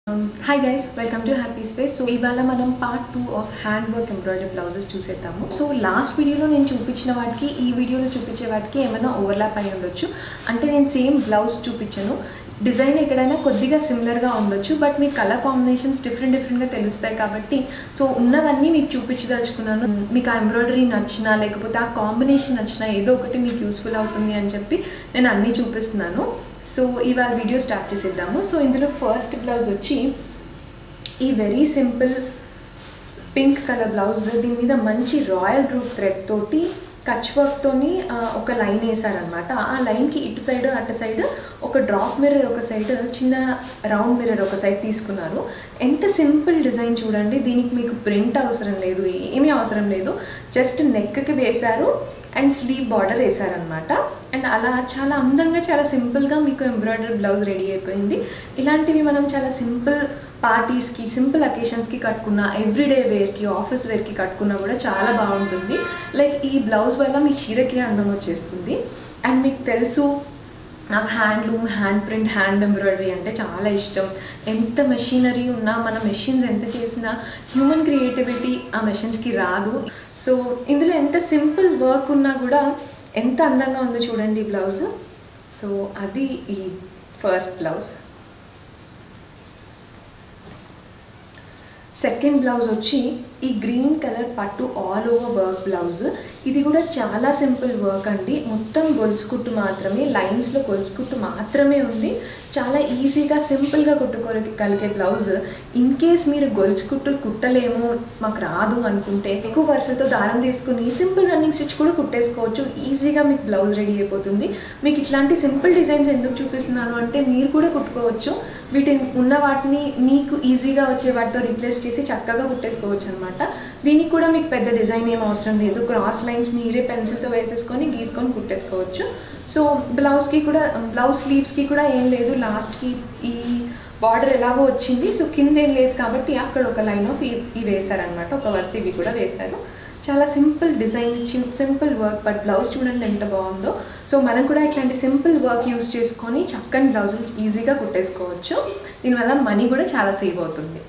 hi guys welcome to happy space so ఇవాళ మనం part two of hand work embroidery blouses చూసేద్దాము so last వీడియోలో నేను చూపించిన వాటికి ఈ వీడియోలో చూపించే వాటికి ఏమైనా ఓవర్లాప్ అయి ఉండొచ్చు అంటే నేను సేమ్ బ్లౌజ్ చూపించాను డిజైన్ ఎక్కడైనా కొద్దిగా సిమిలర్గా ఉండొచ్చు బట్ మీ కలర్ కాంబినేషన్స్ డిఫరెంట్ డిఫరెంట్గా తెలుస్తాయి కాబట్టి సో ఉన్నవన్నీ మీకు చూపించదలుచుకున్నాను మీకు ఆ ఎంబ్రాయిడరీ నచ్చినా లేకపోతే ఆ కాంబినేషన్ నచ్చినా ఏదో ఒకటి మీకు యూస్ఫుల్ అవుతుంది అని చెప్పి నేను అన్నీ చూపిస్తున్నాను సో ఇవాళ వీడియో స్టార్ట్ చేసేద్దాము సో ఇందులో ఫస్ట్ బ్లౌజ్ వచ్చి ఈ very simple pink colour blouse దీని మీద మంచి రాయల్ రూట్ థ్రెడ్ తోటి కచ్ వర్క్తోని ఒక లైన్ వేసారనమాట ఆ లైన్కి ఇటు సైడ్ అటు సైడ్ ఒక డ్రాప్ మిర్రర్ ఒక సైడ్ చిన్న రౌండ్ మిర్రర్ ఒక సైడ్ తీసుకున్నారు ఎంత సింపుల్ డిజైన్ చూడండి దీనికి మీకు ప్రింట్ అవసరం లేదు ఏమీ అవసరం లేదు జస్ట్ నెక్కి వేశారు అండ్ స్లీవ్ బార్డర్ వేసారనమాట అండ్ అలా చాలా అందంగా చాలా సింపుల్గా మీకు ఎంబ్రాయిడరీ బ్లౌజ్ రెడీ అయిపోయింది ఇలాంటివి మనం చాలా సింపుల్ పార్టీస్కి సింపుల్ అకేషన్స్కి కట్టుకున్న ఎవ్రీడే వేర్కి ఆఫీస్ వేర్కి కట్టుకున్నా కూడా చాలా బాగుంటుంది లైక్ ఈ బ్లౌజ్ వల్ల మీ చీరకి అందం వచ్చేస్తుంది అండ్ మీకు తెలుసు నాకు handloom hand print hand embroidery అంటే చాలా ఇష్టం ఎంత మెషినరీ ఉన్నా మన మెషిన్స్ ఎంత చేసినా హ్యూమన్ క్రియేటివిటీ ఆ మెషిన్స్కి రాదు సో ఇందులో ఎంత సింపుల్ వర్క్ ఉన్నా కూడా ఎంత అందంగా ఉందో చూడండి బ్లౌజ్ సో అది ఈ ఫస్ట్ బ్లౌజ్ సెకండ్ బ్లౌజ్ వచ్చి ఈ గ్రీన్ కలర్ పట్టు ఆల్ ఓవర్ వర్క్ బ్లౌజ్ ఇది కూడా చాలా సింపుల్ వర్క్ అండి మొత్తం గొలుసు కుట్టు మాత్రమే లైన్స్లో గొలుసు కుట్టు మాత్రమే ఉంది చాలా ఈజీగా సింపుల్గా కుట్టుకోగలిగే బ్లౌజ్ ఇన్ కేస్ మీరు గొలుసు కుట్టు కుట్టలేము మాకు రాదు అనుకుంటే ఎక్కువ వరుసలతో దారం తీసుకుని సింపుల్ రన్నింగ్ స్టిచ్ కూడా కుట్టేసుకోవచ్చు ఈజీగా మీకు బ్లౌజ్ రెడీ అయిపోతుంది మీకు ఇట్లాంటి సింపుల్ డిజైన్స్ ఎందుకు చూపిస్తున్నాను అంటే మీరు కూడా కుట్టుకోవచ్చు వీటిని ఉన్న వాటిని మీకు ఈజీగా వచ్చే వాటితో రీప్లేస్ చేసి చక్కగా కుట్టేసుకోవచ్చు అనమాట దీనికి కూడా మీకు పెద్ద డిజైన్ ఏం అవసరం లేదు క్రాస్ లైన్స్ మీరే పెన్సిల్తో వేసేసుకొని గీసుకొని కుట్టేసుకోవచ్చు సో బ్లౌజ్కి కూడా బ్లౌజ్ స్లీవ్స్కి కూడా ఏం లేదు లాస్ట్కి ఈ బార్డర్ ఎలాగో వచ్చింది సో కింద ఏం లేదు కాబట్టి అక్కడ ఒక లైన్ ఆఫ్ ఇవి వేశారనమాట ఒక వరుస ఇవి కూడా వేశారు చాలా simple design simple work but blouse చూడండి ఎంత బాగుందో సో మనం కూడా ఇట్లాంటి సింపుల్ వర్క్ యూస్ చేసుకొని చక్కని బ్లౌజులు ఈజీగా కుట్టేసుకోవచ్చు దీనివల్ల మనీ కూడా చాలా సేవ్ అవుతుంది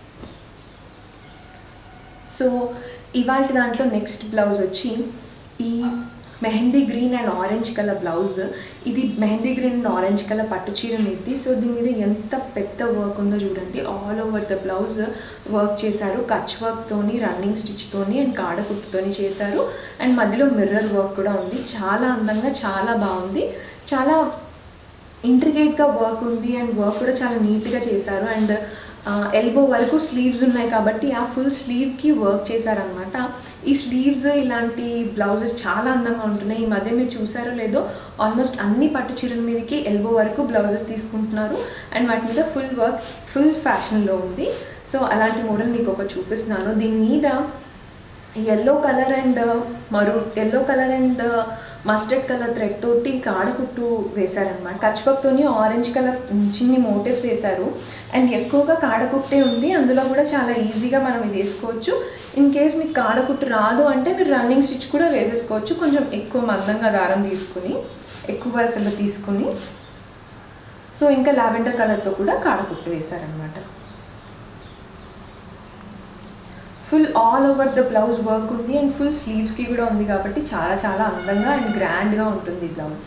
సో ఇవాళ దాంట్లో నెక్స్ట్ బ్లౌజ్ వచ్చి ఈ mehndi green and orange colour blouse ఇది mehndi green and orange colour పట్టు చీర మీది సో దీని మీద ఎంత పెద్ద వర్క్ ఉందో చూడండి all over the blouse work చేశారు కచ్ వర్క్తోని రన్నింగ్ స్టిచ్తోని అండ్ కాడ కుట్టుతోని చేశారు అండ్ మధ్యలో మిర్రర్ వర్క్ కూడా ఉంది చాలా అందంగా చాలా బాగుంది చాలా ఇంట్రిగేట్గా వర్క్ ఉంది అండ్ వర్క్ కూడా చాలా నీట్గా చేశారు అండ్ ఎల్బో వరకు స్లీవ్స్ ఉన్నాయి కాబట్టి ఆ ఫుల్ స్లీవ్కి వర్క్ చేశారనమాట ఈ స్లీవ్స్ ఇలాంటి బ్లౌజెస్ చాలా అందంగా ఉంటున్నాయి ఈ మధ్య మీరు చూసారో లేదో ఆల్మోస్ట్ అన్ని పట్టు చీరల మీదకి ఎల్బో వరకు బ్లౌజెస్ తీసుకుంటున్నారు అండ్ వాటి మీద ఫుల్ వర్క్ ఫుల్ ఫ్యాషన్లో ఉంది సో అలాంటి మోడల్ మీకు ఒక చూపిస్తున్నాను దీని మీద ఎల్లో కలర్ అండ్ మరూ yellow colour and mustard colour thread తోటి కాడకుట్టు వేశారనమాట కచ్పక్తోని ఆరెంజ్ కలర్ చిన్ని మోటివ్స్ వేశారు అండ్ ఎక్కువగా కాడకుట్టే ఉంది అందులో కూడా చాలా ఈజీగా మనం ఇది వేసుకోవచ్చు ఇన్ కేస్ మీకు కాడకుట్టు రాదు అంటే మీరు రన్నింగ్ స్టిచ్ కూడా వేసేసుకోవచ్చు కొంచెం ఎక్కువ మందంగా దారం తీసుకుని ఎక్కువ వరుసలో తీసుకుని సో ఇంకా లావెండర్ కలర్తో కూడా కాడకుట్టు వేశారనమాట full all over the blouse work ఉంది అండ్ ఫుల్ స్లీవ్స్కి కూడా ఉంది కాబట్టి చాలా చాలా అందంగా అండ్ గ్రాండ్గా ఉంటుంది బ్లౌజ్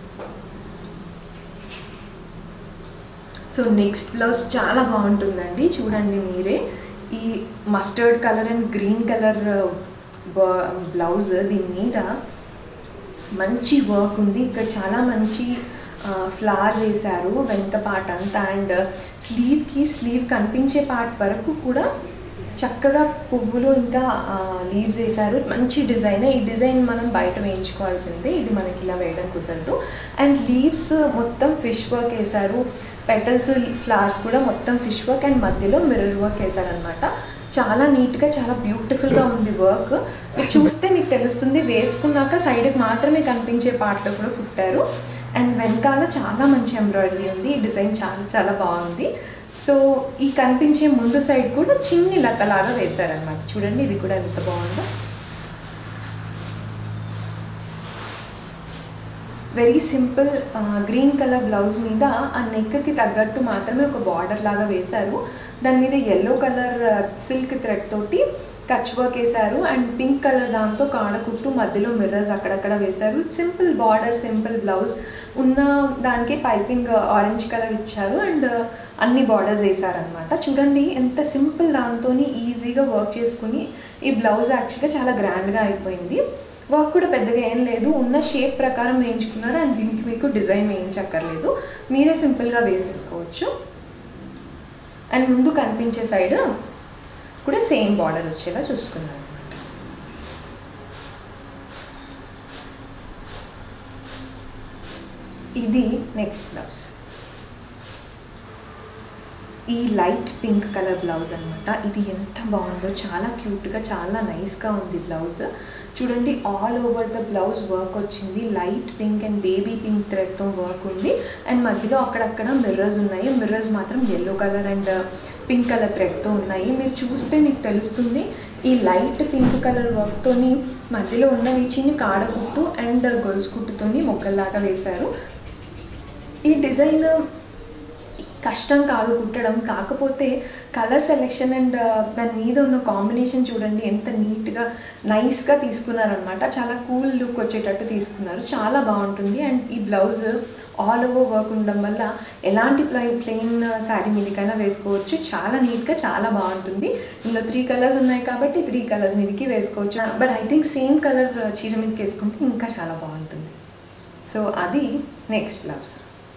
సో నెక్స్ట్ బ్లౌజ్ చాలా బాగుంటుందండి చూడండి మీరే ఈ mustard colour and green colour blouse దీని మీద మంచి వర్క్ ఉంది ఇక్కడ చాలా మంచి ఫ్లవర్స్ వేశారు వెనక పార్ట్ అంతా అండ్ స్లీవ్కి స్లీవ్ కనిపించే పార్ట్ వరకు కూడా చక్కగా పువ్వులు ఇంకా లీవ్స్ వేశారు మంచి డిజైన్ ఈ డిజైన్ మనం బయట వేయించుకోవాల్సిందే ఇది మనకి ఇలా వేయడం కుదరదు అండ్ లీవ్స్ మొత్తం ఫిష్ వర్క్ వేశారు పెటల్స్ ఫ్లవర్స్ కూడా మొత్తం ఫిష్ వర్క్ అండ్ మధ్యలో మిర్రర్ వర్క్ వేశారనమాట చాలా నీట్గా చాలా బ్యూటిఫుల్గా ఉంది వర్క్ మీరు చూస్తే మీకు తెలుస్తుంది వేసుకున్నాక సైడ్కి మాత్రమే కనిపించే పార్ట్లో కూడా కుట్టారు అండ్ వెనకాల చాలా మంచి ఎంబ్రాయిడరీ ఉంది ఈ డిజైన్ చాలా చాలా బాగుంది సో ఈ కనిపించే ముందు సైడ్ కూడా చిన్ని లతలాగా వేశారనమాట చూడండి ఇది కూడా ఎంత బాగుందో very simple green colour blouse మీద ఆ నెక్కి తగ్గట్టు మాత్రమే ఒక బార్డర్ లాగా వేశారు దాని మీద ఎల్లో కలర్ సిల్క్ థ్రెడ్ తోటి కచ్ వర్క్ వేశారు అండ్ పింక్ కలర్ దాంతో కాడకుట్టు మధ్యలో మిర్రర్స్ అక్కడక్కడ వేశారు సింపుల్ బార్డర్ సింపుల్ బ్లౌజ్ ఉన్న దానికి పైపింగ్ ఆరెంజ్ కలర్ ఇచ్చారు అండ్ అన్ని బార్డర్స్ వేసారనమాట చూడండి ఎంత సింపుల్ దాంతో ఈజీగా వర్క్ చేసుకుని ఈ బ్లౌజ్ యాక్చువల్గా చాలా గ్రాండ్గా అయిపోయింది వర్క్ కూడా పెద్దగా ఏం లేదు ఉన్న షేప్ ప్రకారం వేయించుకున్నారు అండ్ దీనికి మీకు డిజైన్ వేయించక్కర్లేదు మీరే సింపుల్గా వేసేసుకోవచ్చు అండ్ ముందు కనిపించే సైడ్ కూడా సేమ్ బార్డర్ వచ్చేలా చూసుకున్నాను అనమాట ఇది నెక్స్ట్ బ్లౌజ్ ఈ లైట్ పింక్ కలర్ బ్లౌజ్ అనమాట ఇది ఎంత బాగుందో చాలా క్యూట్గా చాలా నైస్గా ఉంది బ్లౌజ్ చూడండి all over the blouse work వచ్చింది light pink and baby pink థ్రెడ్తో వర్క్ ఉంది అండ్ మధ్యలో అక్కడక్కడ మిర్రర్స్ ఉన్నాయి మిర్రర్స్ మాత్రం yellow colour and pink colour థ్రెడ్తో ఉన్నాయి మీరు చూస్తే మీకు తెలుస్తుంది ఈ లైట్ పింక్ కలర్ వర్క్తోని మధ్యలో ఉన్నవి చిన్న కాడకుట్టు అండ్ గొలుసు కుట్టుతోని మొక్కల్లాగా వేశారు ఈ డిజైన్ కష్టం కాదు కుట్టడం కాకపోతే కలర్ సెలెక్షన్ అండ్ దాని మీద ఉన్న కాంబినేషన్ చూడండి ఎంత నీట్గా నైస్గా తీసుకున్నారనమాట చాలా కూల్ లుక్ వచ్చేటట్టు తీసుకున్నారు చాలా బాగుంటుంది అండ్ ఈ బ్లౌజ్ ఆల్ ఓవర్ వర్క్ ఉండడం వల్ల ఎలాంటి ప్లెయిన్ ప్లెయిన్ శారీ మీదకైనా వేసుకోవచ్చు చాలా నీట్గా చాలా బాగుంటుంది ఇందులో త్రీ కలర్స్ ఉన్నాయి కాబట్టి త్రీ కలర్స్ మీదకి వేసుకోవచ్చు but I think same colour చీర మీదకి వేసుకుంటే ఇంకా చాలా బాగుంటుంది సో అది నెక్స్ట్ బ్లౌజ్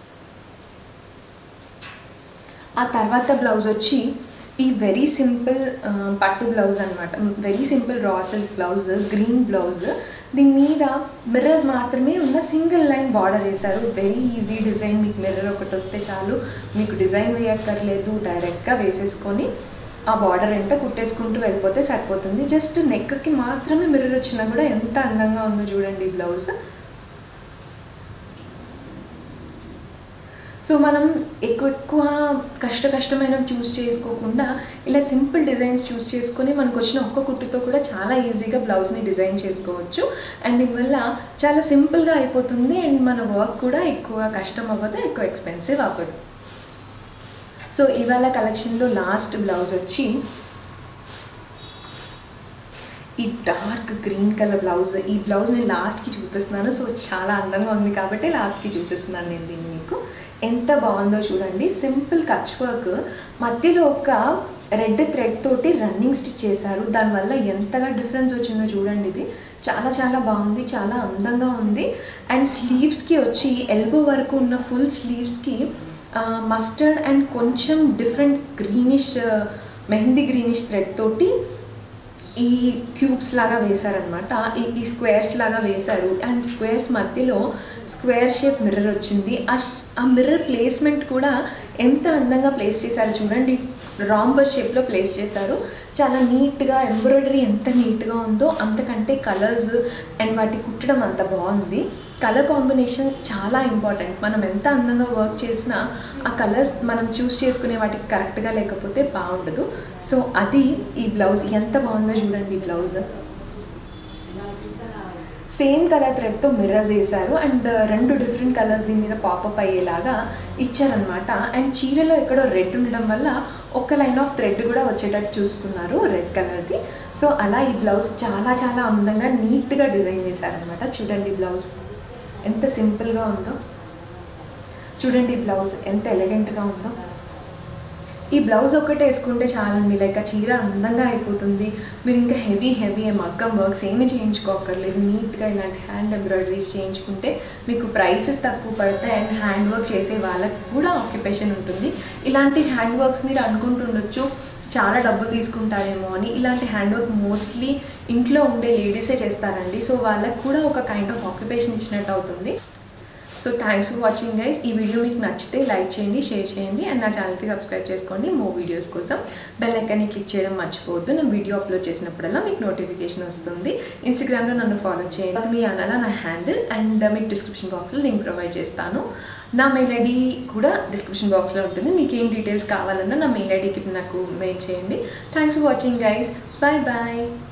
ఆ తర్వాత బ్లౌజ్ వచ్చి ఈ వెరీ సింపుల్ పట్టు బ్లౌజ్ అనమాట very simple raw silk blouse green blouse దీని మీద మిర్రర్స్ మాత్రమే ఉన్న సింగిల్ లైన్ బార్డర్ వేశారు వెరీ ఈజీ డిజైన్ మీకు మిర్రర్ ఒకటి వస్తే చాలు మీకు డిజైన్ వేయక్కర్లేదు డైరెక్ట్గా వేసేసుకొని ఆ బార్డర్ ఎంత కుట్టేసుకుంటూ వెళ్ళిపోతే సరిపోతుంది జస్ట్ నెక్కి మాత్రమే మిర్రర్ వచ్చినా కూడా ఎంత అందంగా ఉందో చూడండి బ్లౌజ్ సో మనం ఎక్కువ ఎక్కువ కష్ట కష్టమైన చూస్ చేసుకోకుండా ఇలా సింపుల్ డిజైన్స్ చూస్ చేసుకొని మనకు వచ్చిన ఒక్క కుట్టుతో కూడా చాలా ఈజీగా బ్లౌజ్ని డిజైన్ చేసుకోవచ్చు అండ్ దీనివల్ల చాలా సింపుల్గా అయిపోతుంది అండ్ మన వర్క్ కూడా ఎక్కువ కష్టం అవ్వదు ఎక్కువ ఎక్స్పెన్సివ్ అవ్వదు సో ఇవాళ కలెక్షన్లో లాస్ట్ బ్లౌజ్ వచ్చి ఈ డార్క్ గ్రీన్ కలర్ బ్లౌజ్ ఈ బ్లౌజ్ నేను లాస్ట్కి చూపిస్తున్నాను సో చాలా అందంగా ఉంది కాబట్టి లాస్ట్కి చూపిస్తున్నాను నేను దీన్ని మీకు ఎంత బాగుందో చూడండి సింపుల్ కచ్ వర్క్ మధ్యలో ఒక రెడ్ థ్రెడ్ తోటి రన్నింగ్ స్టిచ్ చేశారు దానివల్ల ఎంతగా డిఫరెన్స్ వచ్చిందో చూడండి ఇది చాలా చాలా బాగుంది చాలా అందంగా ఉంది అండ్ స్లీవ్స్కి వచ్చి ఎల్బో వరకు ఉన్న ఫుల్ స్లీవ్స్కి మస్టర్డ్ అండ్ కొంచెం different greenish mehndi greenish thread తోటి ఈ క్యూబ్స్ లాగా వేశారనమాట ఈ ఈ స్క్వేర్స్ లాగా వేశారు అండ్ స్క్వేర్స్ మధ్యలో స్క్వేర్ షేప్ మిర్రర్ వచ్చింది ఆ ఆ మిర్రర్ ప్లేస్మెంట్ కూడా ఎంత అందంగా ప్లేస్ చేశారు చూడండి రాంబర్ షేప్లో ప్లేస్ చేశారు చాలా నీట్గా ఎంబ్రాయిడరీ ఎంత నీట్గా ఉందో అంతకంటే కలర్స్ అండ్ వాటి కుట్టడం అంత బాగుంది కలర్ కాంబినేషన్ చాలా ఇంపార్టెంట్ మనం ఎంత అందంగా వర్క్ చేసినా ఆ కలర్స్ మనం చూస్ చేసుకునే వాటికి కరెక్ట్గా లేకపోతే బాగుండదు సో అది ఈ బ్లౌజ్ ఎంత బాగుందో చూడండి ఈ బ్లౌజ్ సేమ్ కలర్ థ్రెడ్తో మిర్రర్స్ వేశారు అండ్ రెండు డిఫరెంట్ కలర్స్ దీని మీద పాపప్ అయ్యేలాగా ఇచ్చారనమాట అండ్ చీరలో ఎక్కడో రెడ్ ఉండడం వల్ల ఒక లైన్ ఆఫ్ థ్రెడ్ కూడా వచ్చేటట్టు చూసుకున్నారు రెడ్ కలర్ది సో అలా ఈ బ్లౌజ్ చాలా చాలా అందంగా నీట్గా డిజైన్ చేశారనమాట చూడండి బ్లౌజ్ ఎంత సింపుల్గా ఉందో చూడండి బ్లౌజ్ ఎంత ఎలిగెంట్గా ఉందో ఈ బ్లౌజ్ ఒక్కటే వేసుకుంటే చాలండి లైక్ ఆ చీర అందంగా అయిపోతుంది మీరు ఇంకా హెవీ హెవీ మగ్గం వర్క్స్ ఏమి చేయించుకోకర్లేదు నీట్గా ఇలాంటి హ్యాండ్ ఎంబ్రాయిడరీస్ చేయించుకుంటే మీకు ప్రైసెస్ తక్కువ పడతాయి అండ్ హ్యాండ్ వర్క్ చేసే వాళ్ళకి కూడా ఆక్యుపేషన్ ఉంటుంది ఇలాంటి హ్యాండ్ వర్క్స్ మీరు అనుకుంటుండొచ్చు చాలా డబ్బులు తీసుకుంటారేమో అని ఇలాంటి హ్యాండ్ వర్క్ మోస్ట్లీ ఇంట్లో ఉండే లేడీసే చేస్తారండి సో వాళ్ళకి కూడా ఒక కైండ్ ఆఫ్ ఆక్యుపేషన్ ఇచ్చినట్టు అవుతుంది so thanks for watching guys ఈ వీడియో మీకు నచ్చితే లైక్ చేయండి షేర్ చేయండి అండ్ నా ఛానల్కి సబ్స్క్రైబ్ చేసుకోండి మో వీడియోస్ కోసం బెల్ ఐకాన్ని క్లిక్ చేయడం మర్చిపోవద్దు నేను వీడియో అప్లోడ్ చేసినప్పుడల్లా మీకు నోటిఫికేషన్ వస్తుంది ఇన్స్టాగ్రామ్లో నన్ను ఫాలో చేయండి అది మీ అనాల నా హ్యాండిల్ అండ్ మీకు డిస్క్రిప్షన్ బాక్స్లో లింక్ ప్రొవైడ్ చేస్తాను నా మెయిల్ ఐడి కూడా డిస్క్రిప్షన్ బాక్స్లో ఉంటుంది మీకు ఏం డీటెయిల్స్ కావాలన్నా నా మెయిల్ ఐడికి నాకు మెయిల్ చేయండి thanks for watching guys bye bye